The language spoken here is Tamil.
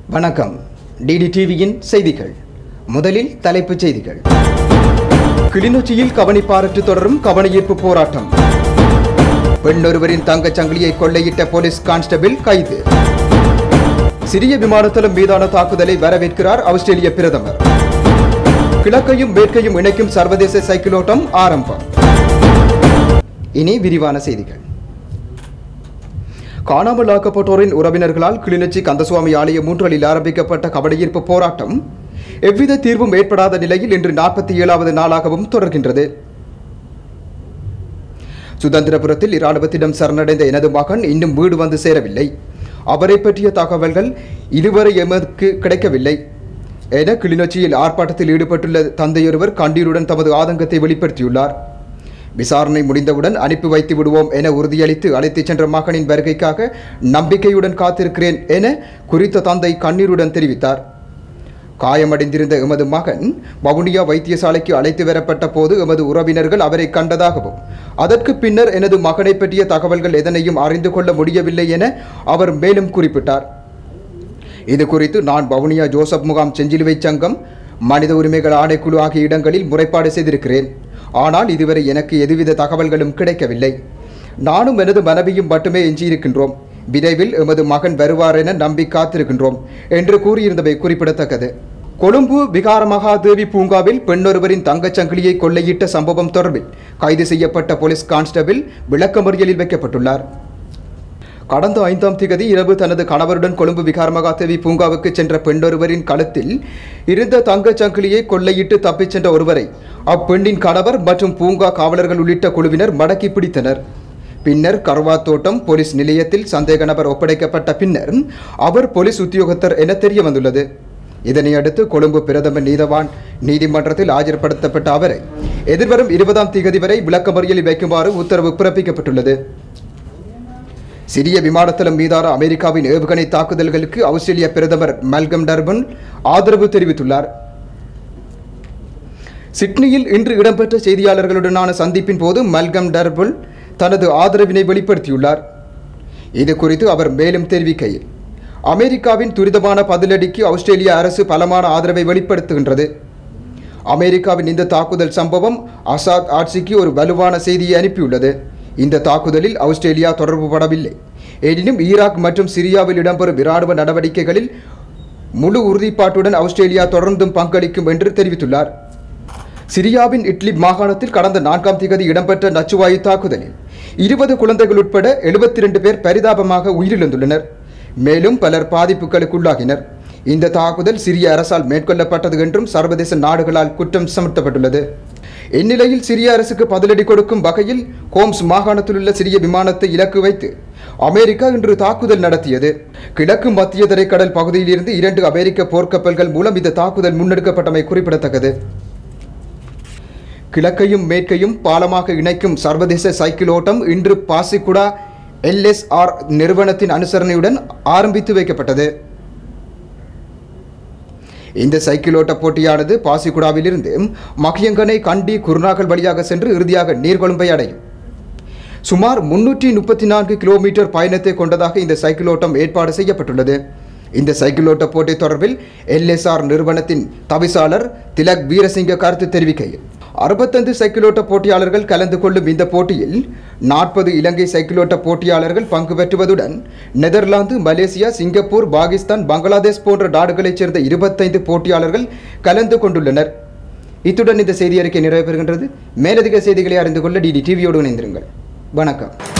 வணக்கம் டிடி டிவியின் செய்திகள் முதலில் தலைப்புச் செய்திகள் கிளிநொச்சியில் கவனிப்பாரற்று தொடரும் கவனஈர்ப்பு போராட்டம் பெண்ணொருவரின் தங்கச் சங்கிலியை கொள்ளையிட்ட போலீஸ் கான்ஸ்டபிள் கைது சிறிய விமானத்தளம் மீதான தாக்குதலை வரவேற்கிறார் ஆஸ்திரேலிய பிரதமர் கிழக்கையும் மேற்கையும் இணைக்கும் சர்வதேச சைக்கிளோட்டம் ஆரம்பம் இனி விரிவான செய்திகள் காணாமல் ஆக்கப்பட்டோரின் உறவினர்களால் கிளிநொச்சி கந்தசுவாமி ஆலய மூன்றலில் ஆரம்பிக்கப்பட்ட கவனஈர்ப்பு போராட்டம் எவ்வித தீர்வும் ஏற்படாத நிலையில் இன்று நாற்பத்தி ஏழாவது நாளாகவும் தொடர்கின்றது சுதந்திரபுரத்தில் இராணுவத்திடம் சரணடைந்த எனது மகன் இன்னும் வீடு வந்து சேரவில்லை அவரை பற்றிய தகவல்கள் இதுவரை எமக்கு கிடைக்கவில்லை என கிளிநொச்சியில் ஆர்ப்பாட்டத்தில் ஈடுபட்டுள்ள தந்தையொருவர் கண்ணீருடன் தமது ஆதங்கத்தை வெளிப்படுத்தியுள்ளார் விசாரணை முடிந்தவுடன் அனுப்பி வைத்து விடுவோம் என உறுதியளித்து அழைத்துச் சென்ற மகனின் வருகைக்காக நம்பிக்கையுடன் காத்திருக்கிறேன் என குறித்த தந்தை கண்ணீருடன் தெரிவித்தார் காயமடைந்திருந்த எமது மகன் வவுனியா வைத்தியசாலைக்கு அழைத்து வரப்பட்ட போது எமது உறவினர்கள் அவரை கண்டதாகவும் அதற்கு பின்னர் எனது மகனை பற்றிய தகவல்கள் எதனையும் அறிந்து கொள்ள முடியவில்லை என அவர் மேலும் குறிப்பிட்டார் இது குறித்து நான் வவுனியா ஜோசப் முகாம் செஞ்சிலுவை சங்கம் மனித உரிமைகள் ஆணைக்குழு ஆகிய இடங்களில் முறைப்பாடு செய்திருக்கிறேன் ஆனால் இதுவரை எனக்கு எதுவித தகவல்களும் கிடைக்கவில்லை நானும் எனது மனைவியும் மட்டுமே எஞ்சியிருக்கின்றோம் விரைவில் எமது மகன் வருவார் என நம்பி காத்திருக்கின்றோம் என்று கூறியிருந்தவை குறிப்பிடத்தக்கது கொழும்பு விகார மகாதேவி பூங்காவில் பெண்ணொருவரின் தங்கச் சங்கிலியை கொள்ளையிட்ட சம்பவம் தொடர்பில் கைது செய்யப்பட்ட போலீஸ் கான்ஸ்டபிள் விளக்கமறியலில் வைக்கப்பட்டுள்ளார் கடந்த ஐந்தாம் திகதி இரவு தனது கணவருடன் கொழும்பு விகாரமகாதேவி பூங்காவுக்கு சென்ற பெண்ணொருவரின் கழுத்தில் இருந்த தங்கச் சங்கிலியை கொள்ளையிட்டு தப்பிச் சென்ற ஒருவரை அப்பெண்ணின் கணவர் மற்றும் பூங்கா காவலர்கள் உள்ளிட்ட குழுவினர் மடக்கி பிடித்தனர் பின்னர் கர்வாத்தோட்டம் போலீஸ் நிலையத்தில் சந்தேக நபர் ஒப்படைக்கப்பட்ட பின்னர் அவர் போலீஸ் உத்தியோகத்தர் என தெரிய வந்துள்ளது இதனையடுத்து கொழும்பு பிரதம நீதவான் நீதிமன்றத்தில் ஆஜர்படுத்தப்பட்ட அவரை எதிர்வரும் இருபதாம் திகதி வரை விளக்கமறியலில் வைக்குமாறு உத்தரவு பிறப்பிக்கப்பட்டுள்ளது சிறிய விமானத்தளம் மீதான அமெரிக்காவின் ஏவுகணை தாக்குதல்களுக்கு ஆஸ்திரேலிய பிரதமர் மல்கம் டர்பன் ஆதரவு தெரிவித்துள்ளார் சிட்னியில் இன்று இடம்பெற்ற செய்தியாளர்களுடனான சந்திப்பின் போது மல்கம் டர்புல் தனது ஆதரவினை வெளிப்படுத்தியுள்ளார் இது குறித்து அவர் மேலும் தெரிவிக்கையில் அமெரிக்காவின் துரிதமான பதிலடிக்கு ஆஸ்திரேலிய அரசு பலமான ஆதரவை வெளிப்படுத்துகின்றது அமெரிக்காவின் இந்த தாக்குதல் சம்பவம் அசாத் ஆட்சிக்கு ஒரு வலுவான செய்தியை அனுப்பியுள்ளது இந்த தாக்குதலில் ஆஸ்திரேலியா தொடர்பு படவில்லை எனினும் ஈராக் மற்றும் சிரியாவில் இடம்பெறும் இராணுவ நடவடிக்கைகளில் முழு உறுதிப்பாட்டுடன் ஆஸ்திரேலியா தொடர்ந்தும் பங்களிக்கும் என்று தெரிவித்துள்ளார் சிரியாவின் இட்லிப் மாகாணத்தில் கடந்த நான்காம் திகதி இடம்பெற்ற நச்சுவாயு தாக்குதலில் இருபது குழந்தைகள் உட்பட எழுபத்தி ரெண்டு பேர் பரிதாபமாக உயிரிழந்துள்ளனர் மேலும் பலர் பாதிப்புகளுக்குள்ளாகினர் இந்த தாக்குதல் சிரிய அரசால் மேற்கொள்ளப்பட்டது என்றும் சர்வதேச நாடுகளால் குற்றம் சுமத்தப்பட்டுள்ளது இந்நிலையில் சிரிய அரசுக்கு பதிலடி கொடுக்கும் வகையில் கோம்ஸ் மாகாணத்தில் உள்ள சிறிய விமானத்தை இலக்கு வைத்து அமெரிக்கா இன்று தாக்குதல் நடத்தியது கிழக்கு மத்திய தரைக்கடல் பகுதியிலிருந்து இரண்டு அமெரிக்க போர்க்கப்பல்கள் மூலம் இந்த தாக்குதல் முன்னெடுக்கப்பட்டமை குறிப்பிடத்தக்கது கிழக்கையும் மேற்கையும் பாலமாக இணைக்கும் சர்வதேச சைக்கிள் ஓட்டம் இன்று பாசிக்குடா எல்எஸ்ஆர் நிறுவனத்தின் அனுசரணையுடன் ஆரம்பித்து வைக்கப்பட்டது இந்த சைக்கிள் ஓட்ட போட்டியானது பாசிக்குடாவிலிருந்து மகியங்கனை கண்டி குருநாகல் வழியாக சென்று இறுதியாக நீர்கொழும்பை அடையும் சுமார் முன்னூற்றி முப்பத்தி நான்கு கிலோமீட்டர் பயணத்தை கொண்டதாக இந்த சைக்கிள் ஓட்டம் ஏற்பாடு செய்யப்பட்டுள்ளது இந்த சைக்கிள் ஓட்ட போட்டி தொடர்பில் எல்எஸ்ஆர் நிறுவனத்தின் தவிசாளர் திலக் வீரசிங்க கருத்து தெரிவிக்கையில் அறுபத்தைந்து சைக்கிளோட்ட போட்டியாளர்கள் கலந்து கொள்ளும் இந்த போட்டியில் நாற்பது இலங்கை சைக்கிளோட்ட போட்டியாளர்கள் பங்கு பெற்றுவதுடன் Netherlands Malaysia Singapore Pakistan Bangladesh போன்ற நாடுகளைச் சேர்ந்த இருபத்தைந்து போட்டியாளர்கள் கலந்து கொண்டுள்ளனர் இத்துடன் இந்த செய்தி அறிக்கை நிறைவு பெறுகின்றது மேலதிக செய்திகளை அறிந்து கொள்ள டிடி டிவியோடு இணைந்திருங்கள் வணக்கம்